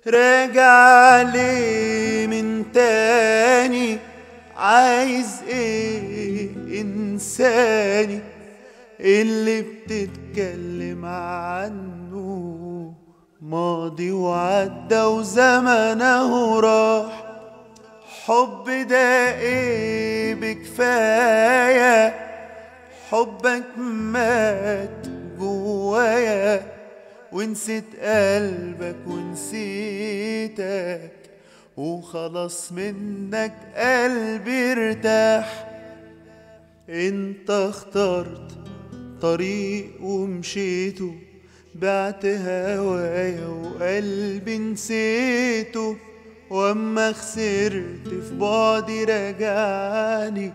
راجع ليه من تاني عايز ايه انساني اللي بتتكلم عنه ماضي وعدى وزمنه راح حب ده ايه بكفايه حبك مات جوايا ونسيت قلبك ونسيتك وخلاص منك قلبي ارتاح انت اخترت طريق ومشيته بعت هوايا وقلبي نسيته واما خسرت في بعدي رجعني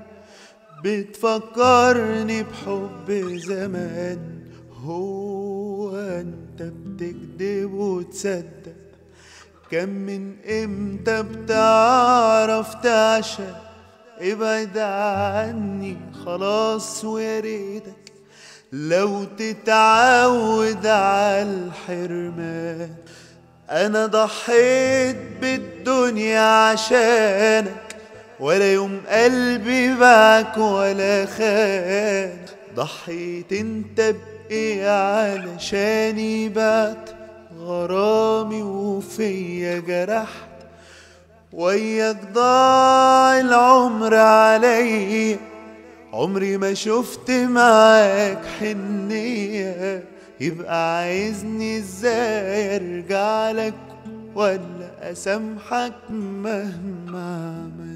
بتفكرني بحب زمان هو انت بتكذب وتصدق كم من امتى بتعرف تعشق ابعد عني خلاص ويا ريتك لو تتعود على الحرمان انا ضحيت بالدنيا عشانك ولا يوم قلبي باعك ولا خان ضحيت انت بايه علشاني بعت غرامي وفيا جرحت وياك ضاع العمر عليا عمري ما شفت معاك حنية يبقى عايزني ازاي ارجع لك ولا اسامحك مهما عملت